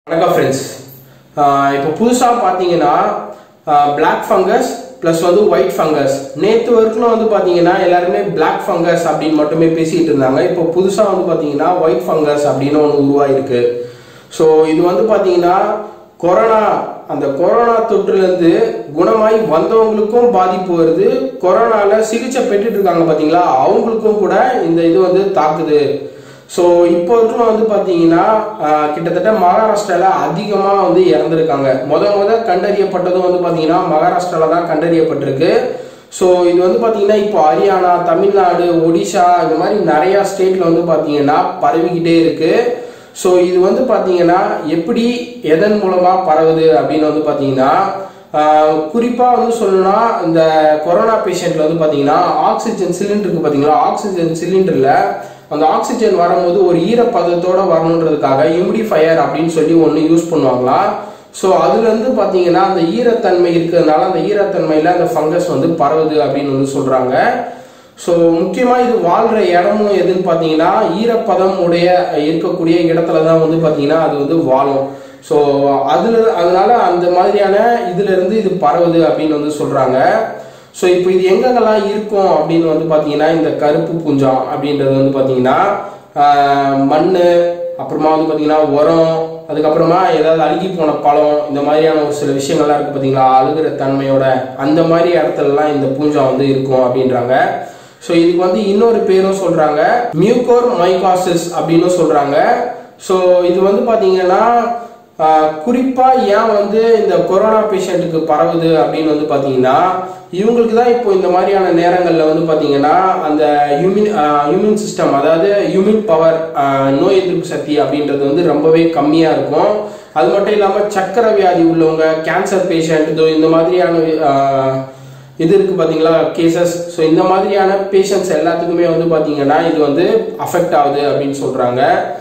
வணக்கம் ஃப்ரெண்ட்ஸ் இப்போ புதுசாக பார்த்தீங்கன்னா Black ஃபங்கஸ் ப்ளஸ் வந்து ஒயிட் ஃபங்கஸ் நேற்று வரைக்கும் வந்து பார்த்தீங்கன்னா எல்லாருமே Black ஃபங்கஸ் அப்படின்னு மட்டுமே பேசிகிட்டு இருந்தாங்க இப்போ புதுசாக வந்து பார்த்தீங்கன்னா ஒயிட் ஃபங்கஸ் அப்படின்னு ஒன்று உருவாயிருக்கு ஸோ இது வந்து பார்த்தீங்கன்னா கொரோனா அந்த கொரோனா தொற்றுலேருந்து குணமாய் வந்தவங்களுக்கும் பாதிப்பு வருது கொரோனால சிகிச்சை பெற்றுட்டு இருக்காங்க பார்த்தீங்களா அவங்களுக்கும் கூட இந்த இது வந்து தாக்குது ஸோ இப்போ வரைக்கும் வந்து பார்த்தீங்கன்னா ஆஹ், கிட்டத்தட்ட மகாராஷ்டிரால அதிகமாக வந்து இறந்துருக்காங்க முத முத கண்டறியப்பட்டதும் வந்து பார்த்தீங்கன்னா மகாராஷ்டிரால தான் கண்டறியப்பட்டிருக்கு ஸோ இது வந்து பார்த்தீங்கன்னா இப்போ ஹரியானா தமிழ்நாடு ஒடிஷா இந்த மாதிரி நிறையா ஸ்டேட்ல வந்து பார்த்தீங்கன்னா பரவிக்கிட்டே இருக்கு ஸோ இது வந்து பார்த்தீங்கன்னா எப்படி எதன் மூலமாக பரவுது அப்படின்னு வந்து பார்த்தீங்கன்னா ஆஹ் குறிப்பா வந்து சொல்லணும்னா இந்த கொரோனா பேஷண்ட்ல வந்து பாத்தீங்கன்னா ஆக்சிஜன் சிலிண்டருக்கு பாத்தீங்களா ஆக்சிஜன் சிலிண்டர்ல அந்த ஆக்சிஜன் வரும்போது ஒரு ஈரப்பதத்தோட வரணுன்றதுக்காக ஹியூமிடிஃபயர் அப்படின்னு சொல்லி ஒன்று யூஸ் பண்ணுவாங்களாம் ஸோ அதுல இருந்து பாத்தீங்கன்னா அந்த ஈரத்தன்மை இருக்கிறதுனால அந்த ஈரத்தன்மையில அந்த ஃபங்கஸ் வந்து பரவுது அப்படின்னு வந்து சொல்றாங்க ஸோ முக்கியமாக இது வாழ்கிற இடமும் எதுன்னு பார்த்தீங்கன்னா ஈரப்பதம் உடைய இருக்கக்கூடிய இடத்துல தான் வந்து பார்த்தீங்கன்னா அது வந்து வாழும் ஸோ அதில் அதனால அந்த மாதிரியான இதுல இருந்து இது பரவுது அப்படின்னு வந்து சொல்கிறாங்க ஸோ இப்போ இது எங்கெங்கெல்லாம் இருக்கும் அப்படின்னு வந்து பார்த்தீங்கன்னா இந்த கருப்பு பூஞ்சம் அப்படின்றது வந்து பார்த்தீங்கன்னா மண் அப்புறமா வந்து பார்த்தீங்கன்னா உரம் அதுக்கப்புறமா ஏதாவது அழுகி போன பழம் இந்த மாதிரியான ஒரு சில விஷயங்கள்லாம் இருக்கு பார்த்தீங்களா அழுகிற தன்மையோட அந்த மாதிரி இடத்துலலாம் இந்த பூஞ்சம் வந்து இருக்கும் அப்படின்றாங்க ஸோ இதுக்கு வந்து இன்னொரு பேரும் சொல்றாங்க மியூகோர் மைகாசிஸ் அப்படின்னு சொல்றாங்க ஸோ இது வந்து பாத்தீங்கன்னா ஆஹ், குறிப்பா ஏன் வந்து இந்த கொரோனா பேஷண்ட்டுக்கு பரவுது அப்படின்னு வந்து பாத்தீங்கன்னா இவங்களுக்கு தான் இப்போ இந்த மாதிரியான நேரங்களில் வந்து பாத்தீங்கன்னா அந்த ஹியூமின் ஹியூமன் சிஸ்டம் அதாவது ஹியூமன் பவர் நோய் எதிர்ப்பு சக்தி அப்படின்றது வந்து ரொம்பவே கம்மியா இருக்கும் அது மட்டும் இல்லாம சக்கரை வியாதி உள்ளவங்க கேன்சர் பேஷண்ட் இதோ இந்த மாதிரியான ஆஹ், இது இருக்கு பாத்தீங்களா கேசஸ் ஸோ இந்த மாதிரியான பேஷண்ட்ஸ் எல்லாத்துக்குமே வந்து பாத்தீங்கன்னா இது வந்து அஃபெக்ட் ஆகுது அப்படின்னு சொல்றாங்க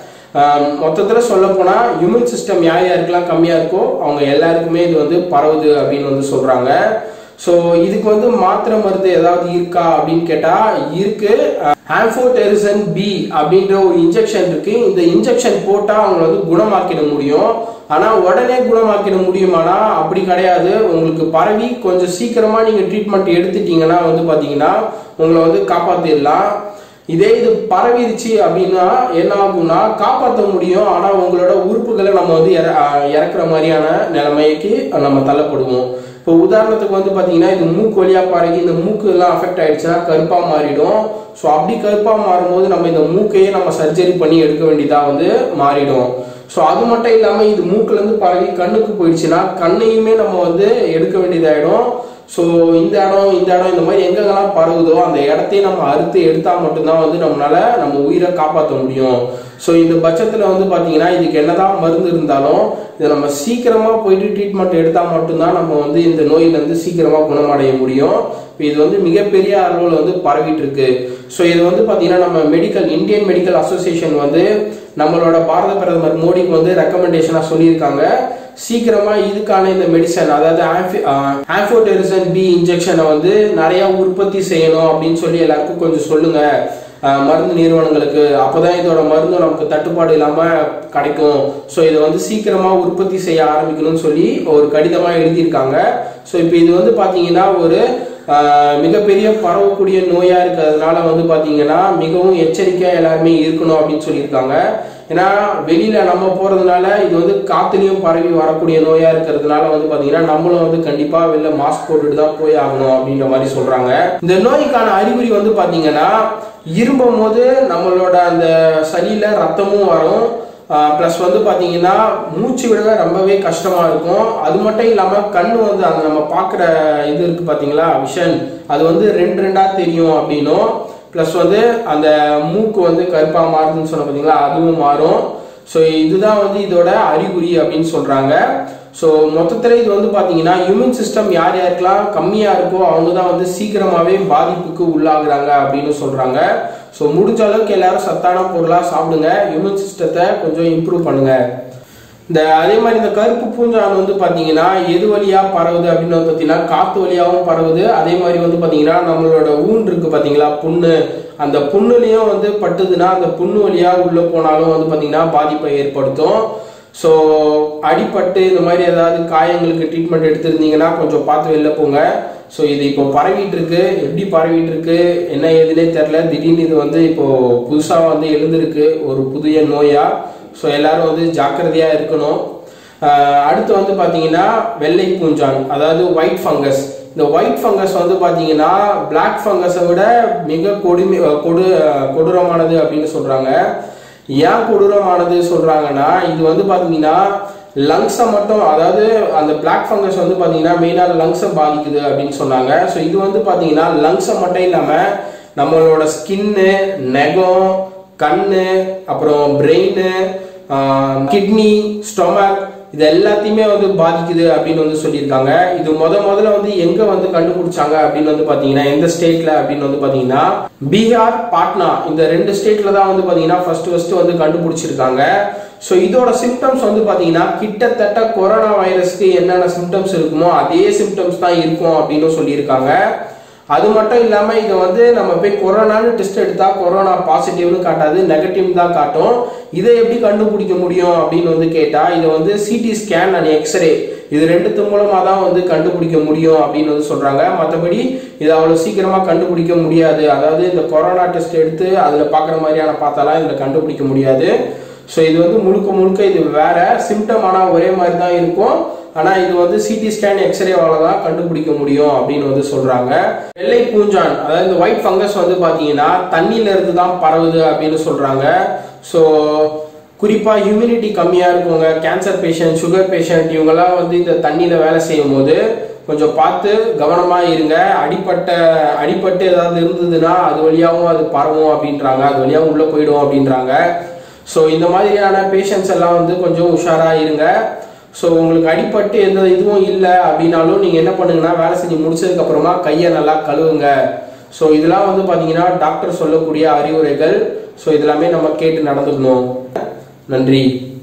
மொத்தத்தில் சொல்ல போனா ஹியூமன் சிஸ்டம் யார் யாருக்கெல்லாம் கம்மியா இருக்கோ அவங்க எல்லாருக்குமே இது வந்து பரவுது அப்படின்னு வந்து சொல்றாங்க ஸோ இதுக்கு வந்து மாத்திரை மருந்து ஏதாவது இருக்கா அப்படின்னு கேட்டா இருக்கு ஆம்போடெரிசன் பி அப்படின்ற ஒரு இன்ஜெக்ஷன் இருக்கு இந்த இன்ஜெக்ஷன் போட்டா அவங்க வந்து குணமாக்கிட முடியும் ஆனா உடனே குணமாக்கிட முடியுமானா அப்படி கிடையாது உங்களுக்கு பரவி கொஞ்சம் சீக்கிரமா நீங்க ட்ரீட்மெண்ட் எடுத்துட்டீங்கன்னா வந்து பாத்தீங்கன்னா உங்களை வந்து காப்பாத்திடலாம் இதே இது பரவிருச்சு அப்படின்னா என்ன ஆகும்னா காப்பாற்ற முடியும் ஆனா உங்களோட உறுப்புகளை நம்ம வந்து இற- அஹ் இறக்குற மாதிரியான நிலைமைக்கு நம்ம தள்ளப்படுவோம் இப்போ உதாரணத்துக்கு வந்து பாத்தீங்கன்னா இது மூக்கு வழியா பரகி இந்த மூக்கு எல்லாம் அஃபெக்ட் ஆயிடுச்சுன்னா கருப்பா மாறிடும் ஸோ அப்படி கருப்பா மாறும்போது நம்ம இந்த மூக்கையே நம்ம சர்ஜரி பண்ணி எடுக்க வேண்டியதா வந்து மாறிடும் ஸோ அது மட்டும் இல்லாம இது மூக்குல இருந்து பரவி கண்ணுக்கு போயிடுச்சுன்னா கண்ணையுமே நம்ம வந்து எடுக்க வேண்டியதாயிடும் ஸோ இந்த இடம் இந்த இடம் இந்த மாதிரி எங்கெங்கெல்லாம் பரவுதோ அந்த இடத்தையும் நம்ம அறுத்து எடுத்தா மட்டும்தான் வந்து நம்மளால நம்ம உயிரை காப்பாற்ற முடியும் ஸோ இந்த பட்சத்தில் வந்து பார்த்தீங்கன்னா இதுக்கு என்னதான் மருந்து இருந்தாலும் இதை நம்ம சீக்கிரமா போயிட்டு ட்ரீட்மெண்ட் எடுத்தால் மட்டும்தான் நம்ம வந்து இந்த நோயிலேருந்து சீக்கிரமா குணமடைய முடியும் இப்ப இது வந்து மிகப்பெரிய அளவில் வந்து பரவிட்டு இருக்கு ஸோ இது வந்து பார்த்தீங்கன்னா நம்ம மெடிக்கல் இந்தியன் மெடிக்கல் அசோசியேஷன் வந்து நம்மளோட பாரத பிரதமர் மோடிக்கு வந்து ரெக்கமெண்டேஷனாக சொல்லியிருக்காங்க சீக்கிரமா இதுக்கான இந்த மெடிசன் அதாவது ஆம்போடெரிசன் பி இன்ஜெக்ஷனை வந்து நிறைய உற்பத்தி செய்யணும் அப்படின்னு சொல்லி எல்லாருக்கும் கொஞ்சம் சொல்லுங்க ஆஹ் மருந்து நிறுவனங்களுக்கு அப்பதான் இதோட மருந்து நமக்கு தட்டுப்பாடு இல்லாம கிடைக்கும் ஸோ இதை வந்து சீக்கிரமா உற்பத்தி செய்ய ஆரம்பிக்கணும்னு சொல்லி ஒரு கடிதமா எழுதியிருக்காங்க ஸோ இப்போ இது வந்து பாத்தீங்கன்னா ஒரு ஆஹ் மிகப்பெரிய பரவக்கூடிய நோயா இருக்கிறதுனால வந்து பாத்தீங்கன்னா மிகவும் எச்சரிக்கையா எல்லாருமே இருக்கணும் அப்படின்னு சொல்லியிருக்காங்க ஏன்னா வெளியில நம்ம போறதுனால இது வந்து காத்துலயும் பரவி வரக்கூடிய நோயா இருக்கிறதுனால வந்து பாத்தீங்கன்னா நம்மளும் வந்து கண்டிப்பா வெளில மாஸ்க் போட்டுட்டு தான் போய் ஆகணும் அப்படின்ற மாதிரி சொல்றாங்க இந்த நோய்க்கான அறிகுறி வந்து பாத்தீங்கன்னா இருமும் போது நம்மளோட அந்த சளியில ரத்தமும் வரும் ப்ளஸ் வந்து பார்த்தீங்கன்னா மூச்சு விடவே ரொம்பவே கஷ்டமா இருக்கும் அது மட்டும் இல்லாம கண்ணு வந்து அந்த நம்ம பார்க்குற இது இருக்கு பார்த்தீங்களா விஷன் அது வந்து ரெண்டு ரெண்டா தெரியும் அப்படின்னும் ப்ளஸ் வந்து அந்த மூக்கு வந்து கருப்பா மாறுதுன்னு சொன்ன பார்த்தீங்களா அதுவும் மாறும் ஸோ இதுதான் வந்து இதோட அறிகுறி அப்படின்னு சொல்றாங்க ஸோ மொத்தத்தில் இது வந்து பார்த்தீங்கன்னா இம்யூன் சிஸ்டம் யார் யாருக்கெல்லாம் கம்மியாக இருக்கோ அவங்க தான் வந்து சீக்கிரமாகவே பாதிப்புக்கு உள்ளாகுறாங்க அப்படின்னு சொல்கிறாங்க ஸோ முடிஞ்ச அளவுக்கு எல்லாரும் சத்தான பொருளாக சாப்பிடுங்க இம்யூன் சிஸ்டத்தை கொஞ்சம் இம்ப்ரூவ் பண்ணுங்க இந்த அதே மாதிரி இந்த கருப்பு பூஞ்சான் வந்து பார்த்தீங்கன்னா எது வழியா பரவுது அப்படின்னு வந்து பார்த்தீங்கன்னா காத்து வழியாகவும் பரவுது அதே மாதிரி வந்து பார்த்தீங்கன்னா நம்மளோட ஊன் இருக்கு பார்த்தீங்களா புண்ணு அந்த புண்ணுலையும் வந்து பட்டுதுன்னா அந்த புண்ணு வழியா உள்ள போனாலும் வந்து பார்த்தீங்கன்னா பாதிப்பை ஏற்படுத்தும் ஸோ அடிபட்டு இந்த மாதிரி ஏதாவது காயங்களுக்கு ட்ரீட்மெண்ட் எடுத்திருந்தீங்கன்னா கொஞ்சம் பார்த்து வெளில போங்க ஸோ இது இப்போ பரவிட்டு இருக்கு எப்படி பரவிட்டு இருக்கு என்ன ஏதுன்னே தெரில திடீர்னு இது வந்து இப்போ புதுசாக வந்து எழுந்திருக்கு ஒரு புதிய நோயா ஸோ எல்லாரும் வந்து ஜாக்கிரதையா இருக்கணும் ஆஹ் அடுத்து வந்து பார்த்தீங்கன்னா வெள்ளை பூஞ்சான் அதாவது ஒயிட் ஃபங்கஸ் இந்த ஒயிட் ஃபங்கஸ் வந்து பார்த்தீங்கன்னா பிளாக் ஃபங்கஸை விட மிக கொடுமை கொடு கொடூரமானது அப்படின்னு சொல்றாங்க ஏன் கொடூரமானது சொல்றாங்கன்னா இது வந்து பார்த்தீங்கன்னா லங்ஸை மட்டும் அதாவது அந்த பிளாக் ஃபங்கஸ் வந்து பார்த்தீங்கன்னா மெயினாக லங்ஸை பாதிக்குது அப்படின்னு சொன்னாங்க ஸோ இது வந்து பார்த்தீங்கன்னா லங்ஸை மட்டும் இல்லாமல் நம்மளோட ஸ்கின்னு நெகம் கண்ணு அப்புறம் பிரெயின் கிட்னி ஸ்டொமக் இது எல்லாத்தையுமே வந்து பாதிக்குது அப்படின்னு வந்து சொல்லியிருக்காங்க இது முத முதல்ல வந்து எங்க வந்து கண்டுபிடிச்சாங்க அப்படின்னு வந்து பாத்தீங்கன்னா எந்த ஸ்டேட்ல அப்படின்னு வந்து பாத்தீங்கன்னா பீகார் பாட்னா இந்த ரெண்டு ஸ்டேட்ல தான் வந்து பாத்தீங்கன்னா ஃபர்ஸ்ட் ஃபர்ஸ்ட் வந்து கண்டுபிடிச்சிருக்காங்க ஸோ இதோட சிம்டம்ஸ் வந்து பாத்தீங்கன்னா கிட்டத்தட்ட கொரோனா வைரஸ்க்கு என்னென்ன சிம்டம்ஸ் இருக்குமோ அதே சிம்டம்ஸ் தான் இருக்கும் அப்படின்னு சொல்லியிருக்காங்க அது மட்டும் இல்லாம இதை வந்து நம்ம போய் கொரோனான்னு டெஸ்ட் எடுத்தா கொரோனா பாசிட்டிவ்னு காட்டாது நெகட்டிவ் தான் காட்டும் இதை எப்படி கண்டுபிடிக்க முடியும் அப்படின்னு வந்து கேட்டா இதை வந்து சிடி ஸ்கேன் அண்ட் எக்ஸ்ரே இது ரெண்டுத்து மூலமா தான் வந்து கண்டுபிடிக்க முடியும் அப்படின்னு வந்து சொல்றாங்க மற்றபடி இதை அவ்வளவு சீக்கிரமா கண்டுபிடிக்க முடியாது அதாவது இந்த கொரோனா டெஸ்ட் எடுத்து அதுல பாக்குற மாதிரியான பார்த்தாலாம் இதுல கண்டுபிடிக்க முடியாது ஸோ இது வந்து முழுக்க முழுக்க இது வேற சிம்டம் ஆனால் ஒரே மாதிரி தான் இருக்கும் ஆனால் இது வந்து சிடி ஸ்கேன் எக்ஸ்ரேவால தான் கண்டுபிடிக்க முடியும் அப்படின்னு வந்து சொல்றாங்க வெள்ளை பூஞ்சான் அதாவது இந்த ஒயிட் ஃபங்கஸ் வந்து பார்த்தீங்கன்னா தண்ணியில இருந்து தான் பரவுது அப்படின்னு சொல்றாங்க ஸோ குறிப்பாக ஹியூமினிட்டி கம்மியாக இருக்கவங்க கேன்சர் பேஷண்ட் சுகர் பேஷண்ட் இவங்கெல்லாம் வந்து இந்த தண்ணியில் வேலை செய்யும் போது கொஞ்சம் பார்த்து கவனமாக இருங்க அடிப்பட்ட அடிப்பட்டு ஏதாவது இருந்ததுன்னா அது வழியாகவும் அது பரவும் அப்படின்றாங்க அது வழியாகவும் உள்ளே போயிடும் அப்படின்றாங்க ஸோ இந்த மாதிரியான பேஷண்ட்ஸ் எல்லாம் வந்து கொஞ்சம் உஷாராக இருங்க ஸோ உங்களுக்கு அடிப்பட்டு எந்த இதுவும் இல்லை அப்படின்னாலும் நீங்கள் என்ன பண்ணுங்கன்னா வேலை செஞ்சு முடிச்சதுக்கு அப்புறமா கையை நல்லா கழுவுங்க ஸோ இதெல்லாம் வந்து பார்த்தீங்கன்னா டாக்டர் சொல்லக்கூடிய அறிவுரைகள் ஸோ இதெல்லாமே நம்ம கேட்டு நடந்துக்கணும் நன்றி